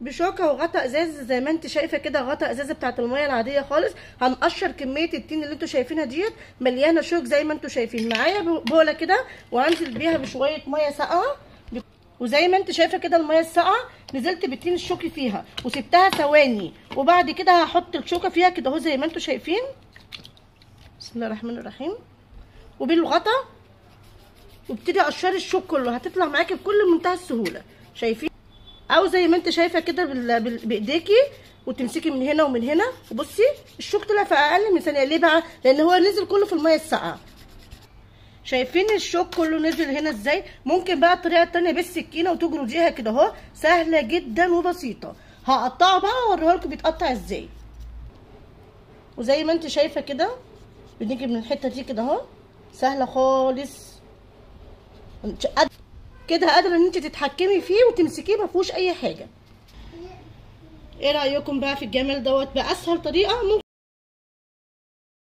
بشوكه وغطا ازاز زي ما انت شايفه كده غطا ازازه بتاعت الميه العاديه خالص هنقشر كميه التين اللي انتوا شايفينها ديت مليانه شوك زي ما انتوا شايفين معايا بوله كده وهنزل بيها بشويه ميه ساقعه وزي ما انت شايفه كده الميه الساقعه نزلت بالتين الشوكي فيها وسبتها ثواني وبعد كده هحط الشوكه فيها كده اهو زي ما انتوا شايفين بسم الله الرحمن الرحيم وبالغطا وابتدي قشري الشوك كله هتطلع معاكي بكل منتهى السهوله شايفين او زي ما انت شايفه كده بايديكي وتمسكي من هنا ومن هنا وبصي الشوك طلع في اقل من ثانيه ليه بقى لان هو نزل كله في الميه الساقعه شايفين الشوك كله نزل هنا ازاي ممكن بقى الطريقه التانية بالسكينه وتجرديها كده اهو سهله جدا وبسيطه هقطعه بقى واوريها لكم بيتقطع ازاي وزي ما انت شايفه كده بنيجي من الحته دي كده اهو سهله خالص كده قادره ان انت تتحكمي فيه وتمسكيه ما فيهوش اي حاجه ايه رايكم بقى في الجمال دوت باسهل طريقه ممكن